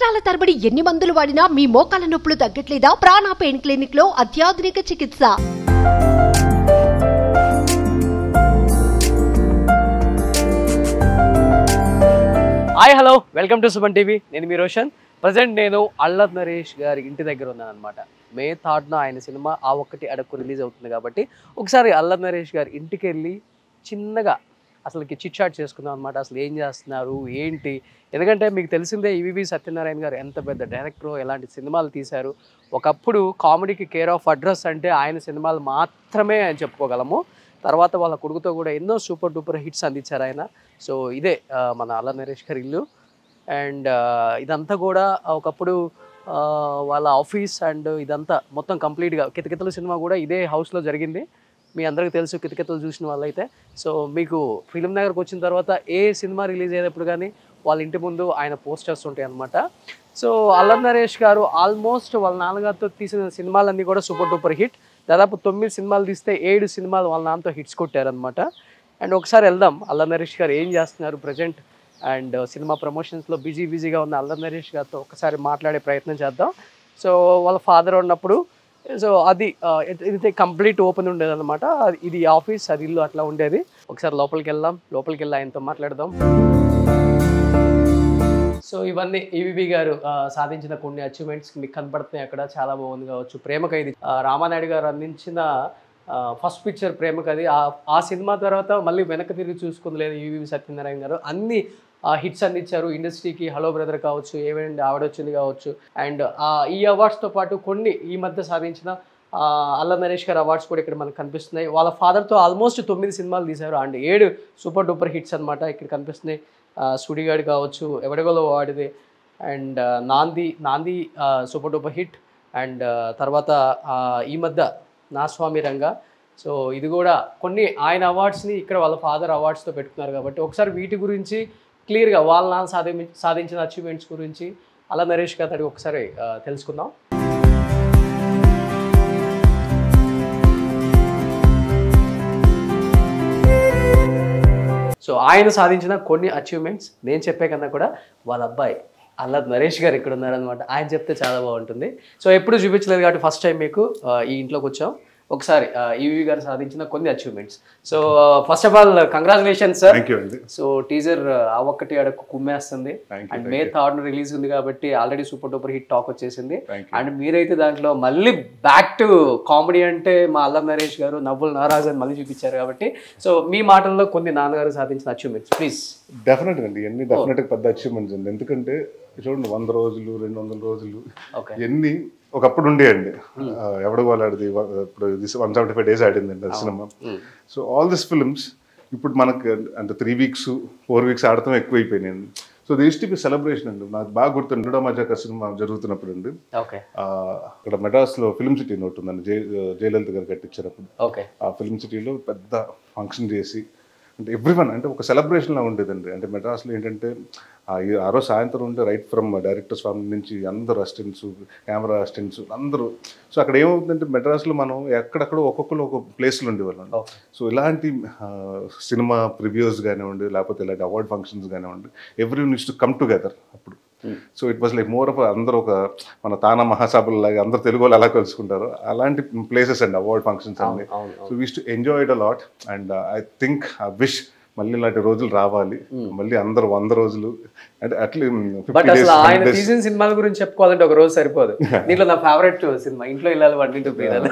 సంవత్సరాల తరబడి ఎన్ని మందులు వాడినా మీ మోకాల నొప్పులు తగ్గట్లేదా ప్రాణ పెయిన్ క్లినిక్ లో అత్యాధునిక చికిత్స hi hello welcome to Suman TV నేను మీ రోషన్ ప్రజెంట్ నేను అల్లద్ నరేష్ గారి ఇంటి దగ్గర ఉన్నాను అనమాట మే థర్డ్న ఆయన సినిమా ఆ ఒక్కటి అడక్కు రిలీజ్ అవుతుంది కాబట్టి ఒకసారి అల్లద్ నరేష్ గారి ఇంటికి వెళ్ళి చిన్నగా అసలుకి చిట్ చాట్ చేసుకుందాం అనమాట అసలు ఏం చేస్తున్నారు ఏంటి ఎందుకంటే మీకు తెలిసిందే ఈవీవి సత్యనారాయణ గారు ఎంత పెద్ద డైరెక్టర్ ఎలాంటి సినిమాలు తీశారు ఒకప్పుడు కామెడీకి కేర్ ఆఫ్ అడ్రస్ అంటే ఆయన సినిమాలు మాత్రమే అని చెప్పుకోగలము తర్వాత వాళ్ళ కొడుకుతో కూడా ఎన్నో సూపర్ డూపర్ హిట్స్ అందించారు ఆయన సో ఇదే ఆ, మన అల్ల నరేష్ గారి ఇల్లు అండ్ ఇదంతా కూడా ఒకప్పుడు ఆ, వాళ్ళ ఆఫీస్ అండ్ ఇదంతా మొత్తం కంప్లీట్గా కితకితల సినిమా కూడా ఇదే హౌస్లో జరిగింది మీ అందరికీ తెలుసు కితకితలు చూసిన వాళ్ళైతే సో మీకు ఫిలిం నగర్కి వచ్చిన తర్వాత ఏ సినిమా రిలీజ్ అయ్యేటప్పుడు కానీ వాళ్ళ ఇంటి ముందు ఆయన పోస్టర్స్ ఉంటాయి అనమాట సో అల్లం నరేష్ గారు ఆల్మోస్ట్ వాళ్ళ నాన్నగారితో తీసిన సినిమాలన్నీ కూడా సూపర్ డూపర్ హిట్ దాదాపు తొమ్మిది సినిమాలు తీస్తే ఏడు సినిమాలు వాళ్ళ నాన్నతో హిట్స్ కొట్టారనమాట అండ్ ఒకసారి వెళ్దాం అల్లం నరేష్ గారు ఏం చేస్తున్నారు ప్రజెంట్ అండ్ సినిమా ప్రమోషన్స్లో బిజీ బిజీగా ఉన్న అల్లం నరేష్ గారితో ఒకసారి మాట్లాడే ప్రయత్నం చేద్దాం సో వాళ్ళ ఫాదర్ ఉన్నప్పుడు సో అది ఆ, ఇది- ఇది కంప్లీట్ ఓపెన్ ఉండేది అనమాట ఇది ఆఫీస్ అది ఇల్లు అట్లా ఉండేది ఒకసారి లోపలికి వెళ్దాం లోపలికి వెళ్ళి ఆయనతో మాట్లాడదాం సో ఇవన్నీ ఈవీబీ గారు ఆ, సాధించిన కొన్ని అచీవ్మెంట్స్ మీకు కనపడుతున్నాయి అక్కడ చాలా బాగుంది కావచ్చు ప్రేమక ఇది ఆ, రామానాయుడు గారు అందించిన ఫస్ట్ పిక్చర్ ప్రేమకది ఆ ఆ సినిమా తర్వాత మళ్ళీ వెనక్కి తిరిగి చూసుకుంది లేదు ఈవీవి సత్యనారాయణ గారు అన్ని హిట్స్ అందించారు ఇండస్ట్రీకి హలో బ్రదర్ కావచ్చు ఏమైంది ఆవిడ వచ్చింది కావచ్చు అండ్ ఈ అవార్డ్స్తో పాటు కొన్ని ఈ మధ్య సాధించిన ఆ, అల్ల నరేష్ గారు అవార్డ్స్ కూడా ఇక్కడ మనకు కనిపిస్తున్నాయి వాళ్ళ ఫాదర్తో ఆల్మోస్ట్ తొమ్మిది సినిమాలు తీశారు అండ్ ఏడు సూపర్ డూపర్ హిట్స్ అన్నమాట ఇక్కడ కనిపిస్తున్నాయి ఆ, సుడిగాడు కావచ్చు ఎవడగోలో వాడిది అండ్ నాంది నాంది సూపర్ డూపర్ హిట్ అండ్ తర్వాత ఆ, ఈ మధ్య నా స్వామి రంగా సో ఇది కూడా కొన్ని ఆయన అవార్డ్స్ని ఇక్కడ వాళ్ళ ఫాదర్ అవార్డ్స్తో పెట్టుకున్నారు కాబట్టి ఒకసారి వీటి గురించి క్లియర్గా వాళ్ళ నాన్న సాధి సాధించిన అచీవ్మెంట్స్ గురించి అలా నరేష్ గారు అడిగి ఒకసారి ఆ, తెలుసుకుందాం సో ఆయన సాధించిన కొన్ని అచీవ్మెంట్స్ నేను చెప్పే కన్నా కూడా వాళ్ళ అబ్బాయి అల్లద్ నరేష్ గారు ఇక్కడ ఉన్నారనమాట ఆయన చెప్తే చాలా బాగుంటుంది సో ఎప్పుడు చూపించలేదు కాబట్టి ఫస్ట్ టైం మీకు ఆ, ఈ ఇంట్లోకి వచ్చాం ఒకసారి ఈవీ గారు సాధించిన కొన్ని achievements so first of all congratulations sir thank you అండి సో టీజర్ ఆ ఒక్కటి అడగ కుమ్మేస్తుంది Thank you, and May third release ఉంది కాబట్టి already super duper hit talk వచ్చేసింది Thank you. అండ్ మీరైతే దాంట్లో మళ్ళీ బ్యాక్ టు కామెడీ అంటే మా అల్లం నరేష్ గారు నవ్వులు నారాజ్ అని మళ్ళీ చూపించారు కాబట్టి సో మీ మాటల్లో కొన్ని నాన్నగారు సాధించిన అచీవ్మెంట్స్ ప్లీజ్ డెఫినెట్ అండి ఎన్ని డెఫినెట్ పెద్ద అచీవ్మెంట్స్ అండి ఎందుకంటే చూడండి వంద రోజులు రెండు వందల రోజులు ఓకే ఎన్ని ఒకప్పుడు ఉండేయండి ఆ, ఎవడు వాళ్ళాడిది వ- ఇప్పుడు వన్ సెవెంటీ ఫైవ్ డేస్ ఆడిందండి ఆ సినిమా సో ఆల్ దిస్ ఫిల్మ్స్ ఇప్పుడు మనకు అంటే త్రీ వీక్స్ ఫోర్ వీక్స్ ఆడటం ఎక్కువైపోయినాయండి so this to be celebration అండి నాకు బాగా గుర్తుంది రెండో మజాక సినిమా జరుగుతున్నప్పుడు అండి ఓకే ఆ, అక్కడ మెడ్రాస్లో ఫిల్మ్ సిటీ ఒకటి ఉందండి జయ జయలలిత గారు కట్టించినప్పుడు ఓకే ఆ ఫిల్మ్ సిటీలో పెద్ద ఫంక్షన్ చేసి అంటే ఎవ్రీ వన్ అంటే ఒక సెలబ్రేషన్లా ఉండేదండి అంటే మెడ్రాస్లో ఏంటంటే ఆ ఈ- ఆ రోజు సాయంత్రం ఉంటే రైట్ ఫ్రమ్ డైరెక్టర్స్ ఫామ్ నుంచి అందరు అసిస్టెంట్స్ కెమెరా అసిస్టెంట్స్ అందరూ సో అక్కడ ఏమవుతుందంటే మెడ్రాస్లో మనం ఎక్కడెక్కడ ఒక్కొక్కరు ఒక ప్లేస్లో ఉండేవాళ్ళం ఓకే సో ఇలాంటి ఆ, సినిమా ప్రివ్యూస్ కానివ్వండి లేకపోతే ఇలాంటి అవార్డ్ ఫంక్షన్స్ కానివ్వండి every used to come together అప్పుడు so it was like more of అందరూ ఒక మన తానా మహాసభలు లాగా అందరు తెలుగు వాళ్ళు ఎలా కలుసుకుంటారు అలాంటి ప్లేసెస్ అండి అవార్డ్ ఫంక్షన్స్ అన్ని అవును so we used to enjoy it a lot and I think I wish మళ్ళీ ఇలాంటి రోజులు రావాలి మళ్ళీ అందరు వంద రోజులు అంటే అట్లీ బట్ అసలు ఆయన తీసిన సినిమాల గురించి చెప్పుకోవాలంటే ఒక రోజు సరిపోదు దీంట్లో నా ఫేవరెట్ సినిమా ఇంట్లో వెళ్ళాలి వంటింటూ పేరాలి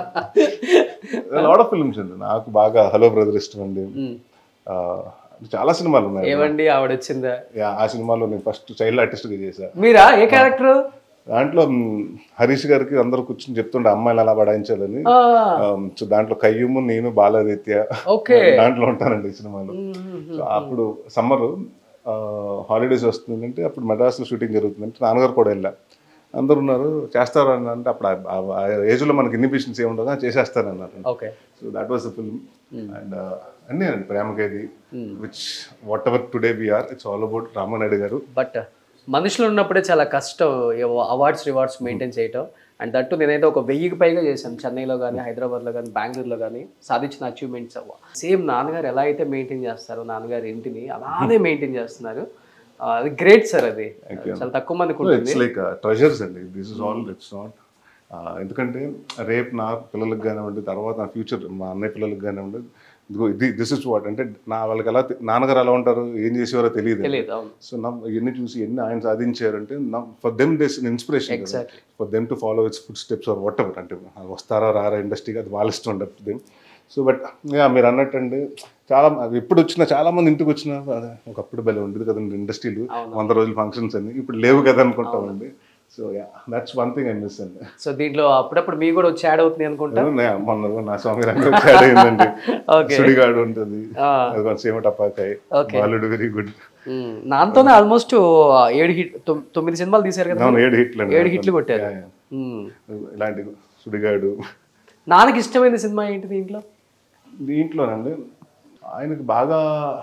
లాడ్ ఆఫ్ ఫిల్మ్స్ అండి నాకు బాగా హలో బ్రదర్ ఇష్టం అండి ఆ, చాలా సినిమాలు ఉన్నాయి ఏమండి ఆవిడ వచ్చిందా యా, ఆ సినిమాలో నేను ఫస్ట్ చైల్డ్ ఆర్టిస్ట్గా చేశా మీరా ఏ క్యారెక్టర్ దాంట్లో మ్, హరీష్ గారికి అందరూ కూర్చొని చెప్తుండే అమ్మాయిలు అలా పడాయించాలని సో దాంట్లో కయ్యూము నేను బాలరీత్య ఓకే దాంట్లో ఉంటానండి ఈ సినిమాలో సో అప్పుడు సమ్మర్ హాలిడేస్ వస్తుందంటే అప్పుడు మెడ్రాస్లో షూటింగ్ జరుగుతుందంటే నాన్నగారు కూడా వెళ్ళా అందరు ఉన్నారు చేస్తారు అని అంటే అప్పుడు ఆ- ఆ ఏజ్లో మనకి ఇన్హిబిషన్స్ ఏమి ఉండదు చేసేస్తానన్నారు okay so that was the film and అన్నీ అండి ప్రేమకేది which whatever today we are it's all about Ramanaidu garu but మనుషులు ఉన్నప్పుడే చాలా కష్టం అవార్డ్స్ రివార్డ్స్ మెయింటైన్ చేయటం అండ్ దట్టు నేనైతే ఒక వెయ్యికి పైగా చేశాను చెన్నైలో కానీ హైదరాబాద్లో కానీ బెంగళూరులో కానీ సాధించిన అచీవ్మెంట్స్ సేమ్ నాన్నగారు ఎలా అయితే మెయింటైన్ చేస్తారో నాన్నగారు ఇంటిని అలానే మెయింటైన్ చేస్తున్నారు అది గ్రేట్ సార్ అది Thank you. చాలా తక్కువ మందికి ఉంటుంది ఇట్స్ లైక్ ట్రెజర్స్ అండి this is all it's not ఎందుకంటే రేపు నా పిల్లలకు కానివ్వండి తర్వాత నా ఫ్యూచర్ మా అన్నయ్య పిల్లలకు కానివ్వండి ఇదిగో ఇది దిస్ ఇస్ వాట్ అంటే నా వాళ్ళకి ఎలా తె- నాన్నగారు ఎలా ఉంటారు ఏం చేసేవారో తెలియదు తెలియదు అవును సో నా ఎన్ని చూసి ఎన్ని ఆయన సాధించారంటే నా for them this inspiration Exactly. For them to follow it's footsteps or whatever అంటే వస్తారా రారా ఇండస్ట్రీకి అది వాళ్ళ ఇష్టం ఉండదు దెమ్ సో బట్ యా మీరు అన్నట్టండి చాలా అది ఎప్పుడు వచ్చినా చాలా మంది ఇంటికి వచ్చినా అదే ఒకప్పుడు భలే ఉండేది కదండి ఇండస్ట్రీలు వంద రోజులు ఫంక్షన్స్ అన్ని ఇప్పుడు లేవు కదా అనుకుంటామండి so yeah that's one thing I miss అండి సో దీంట్లో అప్పుడప్పుడు మీ కూడా వచ్చి యాడ్ అవుతుంది అనుకుంటా నే- మొన్న నా స్వామి రంగం వచ్చి అయిందండి Okay. సుడిగాడు ఉంటుంది ఆ. అది కొంచెం సేమ టపాకాయ్ Okay. బాలుడు వెరీ గుడ్ మ్మ్. నాతోనే ఆల్మోస్ట్ ఏడు హిట్ తొమ్- తొమ్మిది సినిమాలు తీశారు కదా అవును ఏడు హిట్లు అండి ఏడు హిట్లు కొట్టారు యా, యా. మ్మ్. ఇలాంటి సుడిగాడు నాన్నకి ఇష్టమైన సినిమా ఏంటి దీంట్లో దీంట్లోనండి ఆయనకి బాగా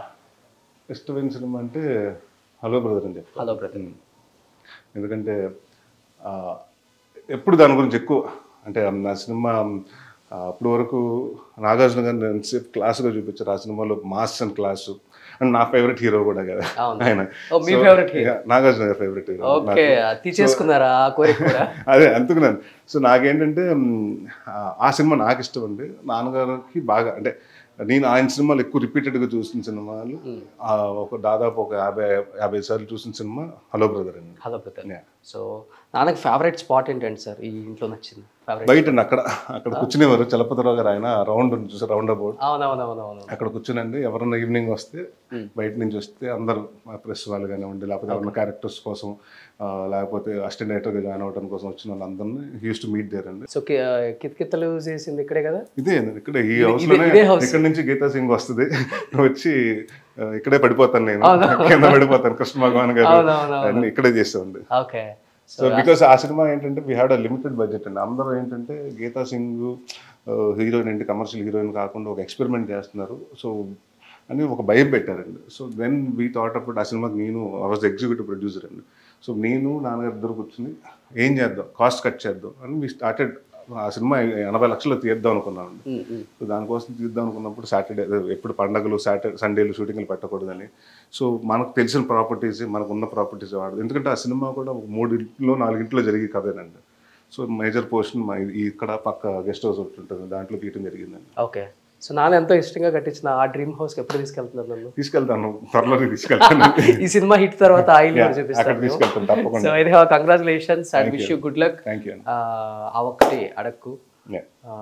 ఇష్టమైన సినిమా అంటే హలో బ్రదర్ అని చెప్తాను హలో బ్రదర్ ఎందుకంటే ఆ, ఎప్పుడు దాని గురించి ఎక్కువ అంటే నా సినిమా ఆ, అప్పటి వరకు నాగార్జున గారిని ఎంతసేపు క్లాసుగా చూపించారు ఆ సినిమాలో మాస్ అండ్ క్లాసు అండ్ నా ఫేవరెట్ హీరో కూడా కదా అవును. ఆయన ఓ, మీ So, favorite hero. yeah, Nagarjuna గారి ఫేవరెట్ హీరో ఓకే తీసేసుకున్నారా ఆ కోరిక కూడా అదే అందుకున్నాను సో నాకేంటంటే మ్, ఆ- ఆ సినిమా నాకు ఇష్టం అండి నాన్నగారికి బాగా అంటే నేను ఆయన సినిమాలు ఎక్కువ రిపీటెడ్గా చూసిన సినిమాలు ఆ, ఒక దాదాపు ఒక యాభై యాభై సార్లు చూసిన సినిమా హలో బ్రదర్ అండి హలో బ్రదర్ Yeah. సో నాన్నకి ఫేవరెట్ స్పాట్ ఏంటండి సార్ ఈ ఇంట్లో నచ్చింది ఫేవరెట్ బయట అండి అక్కడ అక్కడ కూర్చునేవారు చలపతిరావు గారు ఆయన రౌండ్ ఉంది చూసారు రౌండ్ అబౌట్ అవునవునవునవును అక్కడ కూర్చునండి ఎవరన్నా ఈవినింగ్ వస్తే బయట నుంచి వస్తే అందరూ ప్రెస్ వాళ్ళు కానివ్వండి లేకపోతే ఎవరైనా క్యారెక్టర్స్ కోసం ఆ, లేకపోతే అసిస్టెంట్ డైరెక్టర్గా జాయిన్ అవ్వడం కోసం వచ్చిన వాళ్ళందరినీ యూస్ టు మీట్ దేర్ అండి సో కితకితలు చేసింది ఇక్కడే కదా ఇదే ఇక్కడ ఈ హౌస్ లోనే ఇదే house. ఇక్కడ నుంచి గీతా సింగ్ వస్తుంది వచ్చి ఆ, ఇక్కడే పడిపోతాను నేను కింద పడిపోతాను కృష్ణ భగవాన్ గారు అవునవునవును. అన్ని ఇక్కడే చేస్తామండి ఓకే సో బికాస్ ఆ సినిమా ఏంటంటే we had a limited budget అండి అందరూ ఏంటంటే గీతా సింగ్ హీరోయిన్ ఏంటి కమర్షియల్ హీరోయిన్ కాకుండా ఒక ఎక్స్పెరిమెంట్ చేస్తున్నారు సో అని ఒక భయం పెట్టారండి సో దెన్ వీ థాట్ అప్పుడు ఆ సినిమాకి నేను ఐ వాజ్ ఎగ్జిక్యూటివ్ ప్రొడ్యూసర్ అండి సో నేను నాన్నగారు ఇద్దరు కూర్చుని ఏం చేద్దాం కాస్ట్ కట్ చేద్దాం అని వీ స్టార్టెడ్ ఆ సినిమా ఎనభై లక్షలు తీద్దాం అనుకున్నామండి సో దానికోసం తీద్దాం అనుకున్నప్పుడు సాటర్డే ఎప్పుడు పండగలు సాటర్డే సండేలు షూటింగ్లు పెట్టకూడదని సో మనకు తెలిసిన ప్రాపర్టీస్ మనకు ఉన్న ప్రాపర్టీస్ వాడదు ఎందుకంటే ఆ సినిమా కూడా ఒక మూడింట్లో నాలుగింట్లో జరిగే కథేనండి సో మేజర్ పోర్షన్ ఇక్కడ పక్క గెస్ట్ హౌస్ ఒకటి ఉంటుంది దాంట్లో తీయటం జరిగిందండి ఓకే సో నాన్న ఎంతో ఇష్టంగా కట్టించిన ఆ డ్రీమ్ హౌస్ ఎప్పుడు తీసుకెళ్తున్నారు నన్ను తీసుకెళ్తాను త్వరలోనే తీసుకెళ్తాను ఈ సినిమా హిట్ తర్వాత ఆయిల్ అక్కడ చూపిస్తాను తీసుకెళ్తాను సో తప్పకుండా ఇది congratulations and wish you good luck thank you ఆ ఒక్కటి అడక్కు అండి ఆ,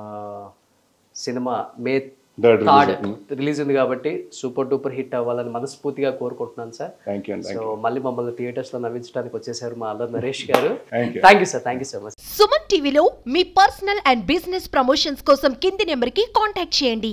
సినిమా మే థర్డ్ థర్డ్ రిలీజ్ ఉంది కాబట్టి సూపర్ డూపర్ హిట్ అవ్వాలని మనస్ఫూర్తిగా కోరుకుంటున్నాను సార్ థ్యాంక్ యూ అండి సో మళ్ళీ మమ్మల్ని థియేటర్స్ లో నవ్వించడానికి వచ్చేసారు మా Allari Naresh garu thank you thank you sir thank you so much Suman టీవీలో మీ పర్సనల్ అండ్ బిజినెస్ ప్రమోషన్స్ కోసం కింది నెంబర్కి కాంటాక్ట్ చేయండి